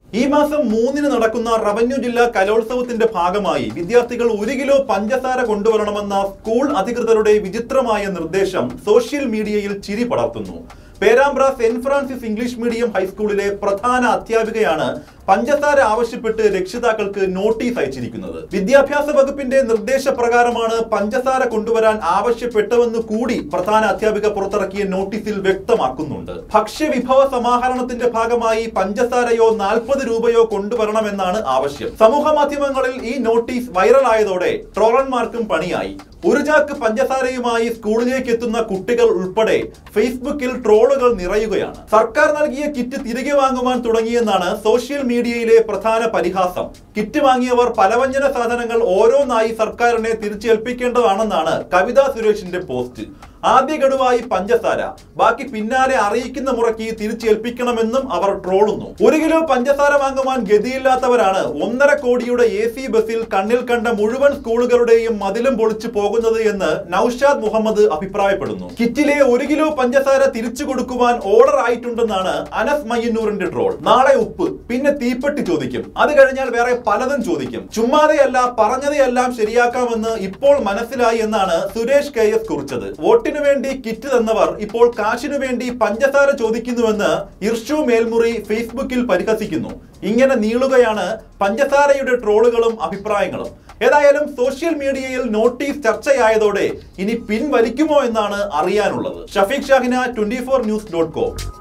ഈ മാസം മൂന്നിന് നടക്കുന്ന റവന്യൂ ജില്ലാ കലോത്സവത്തിന്റെ ഭാഗമായി വിദ്യാർത്ഥികൾ ഒരു കിലോ പഞ്ചസാര കൊണ്ടുവരണമെന്ന സ്കൂൾ അധികൃതരുടെ വിചിത്രമായ നിർദ്ദേശം സോഷ്യൽ മീഡിയയിൽ ചിരി പടർത്തുന്നു Perambra saint Francis English medium ഹൈസ്കൂളിലെ പ്രധാന അധ്യാപികയാണ് പഞ്ചസാര ആവശ്യപ്പെട്ട് രക്ഷിതാക്കൾക്ക് നോട്ടീസ് അയച്ചിരിക്കുന്നത് വിദ്യാഭ്യാസ വകുപ്പിന്റെ നിർദ്ദേശപ്രകാരമാണ് പഞ്ചസാര കൊണ്ടുവരാൻ ആവശ്യപ്പെട്ടവെന്ന് കൂടി പ്രധാന അധ്യാപിക പുറത്തിറക്കിയ നോട്ടീസിൽ വ്യക്തമാക്കുന്നുണ്ട് ഭക്ഷ്യവിഭവ സമാഹരണത്തിന്റെ ഭാഗമായി പഞ്ചസാരയോ നാൽപ്പത് രൂപയോ കൊണ്ടുവരണമെന്നാണ് ആവശ്യം സമൂഹ മാധ്യമങ്ങളിൽ ഈ നോട്ടീസ് വൈറലായതോടെ ട്രോളന്മാർക്കും പണിയായി ഒരു ചാക്ക് പഞ്ചസാരയുമായി സ്കൂളിലേക്ക് എത്തുന്ന കുട്ടികൾ ഉൾപ്പെടെ ഫേസ്ബുക്കിൽ ട്രോളുകൾ നിറയുകയാണ് സർക്കാർ നൽകിയ കിറ്റ് തിരികെ വാങ്ങുവാൻ തുടങ്ങിയെന്നാണ് സോഷ്യൽ മീഡിയയിലെ പ്രധാന പരിഹാസം കിറ്റ് വാങ്ങിയവർ പലവ്യഞ്ജന സാധനങ്ങൾ ഓരോന്നായി സർക്കാരിനെ തിരിച്ചേൽപ്പിക്കേണ്ടതാണെന്നാണ് കവിതാ സുരേഷിന്റെ പോസ്റ്റ് ആദ്യ ഗഡുവായി പഞ്ചസാര ബാക്കി പിന്നാലെ അറിയിക്കുന്ന മുറയ്ക്ക് തിരിച്ചേൽപ്പിക്കണമെന്നും അവർ ട്രോളുന്നു ഒരു കിലോ പഞ്ചസാര വാങ്ങുവാൻ ഗതിയില്ലാത്തവരാണ് ഒന്നര കോടിയുടെ എ സി ബസ്സിൽ കണ്ണിൽ കണ്ട മുഴുവൻ സ്കൂളുകളുടെയും മതിലും പൊളിച്ചു പോകുന്നത് എന്ന് നൌഷാദ് മുഹമ്മദ് അഭിപ്രായപ്പെടുന്നു കിറ്റിലെ ഒരു കിലോ പഞ്ചസാര തിരിച്ചു കൊടുക്കുവാൻ ഓർഡർ ആയിട്ടുണ്ടെന്നാണ് അനസ് മയ്യന്നൂറിന്റെ ട്രോൾ നാളെ ഉപ്പ് പിന്നെ തീപ്പെട്ടി ചോദിക്കും അത് കഴിഞ്ഞാൽ വേറെ പലതും ചോദിക്കും ചുമ്മാതെയല്ല പറഞ്ഞതെല്ലാം ശരിയാക്കാമെന്ന് ഇപ്പോൾ മനസ്സിലായി എന്നാണ് സുരേഷ് കെ എസ് കുറിച്ചത് വോട്ടിനു വേണ്ടി കിറ്റ് തന്നവർ ഇപ്പോൾ കാശിനു വേണ്ടി പഞ്ചസാര ചോദിക്കുന്നുവെന്ന് ഇർഷു മേൽമുറി ഫേസ്ബുക്കിൽ പരിഹസിക്കുന്നു ഇങ്ങനെ നീളുകയാണ് പഞ്ചസാരയുടെ ട്രോളുകളും അഭിപ്രായങ്ങളും ഏതായാലും സോഷ്യൽ മീഡിയയിൽ നോട്ടീസ് ചർച്ചയായതോടെ ഇനി പിൻവലിക്കുമോ എന്നാണ് അറിയാനുള്ളത് Shafeeq Shahina twenty four news dot com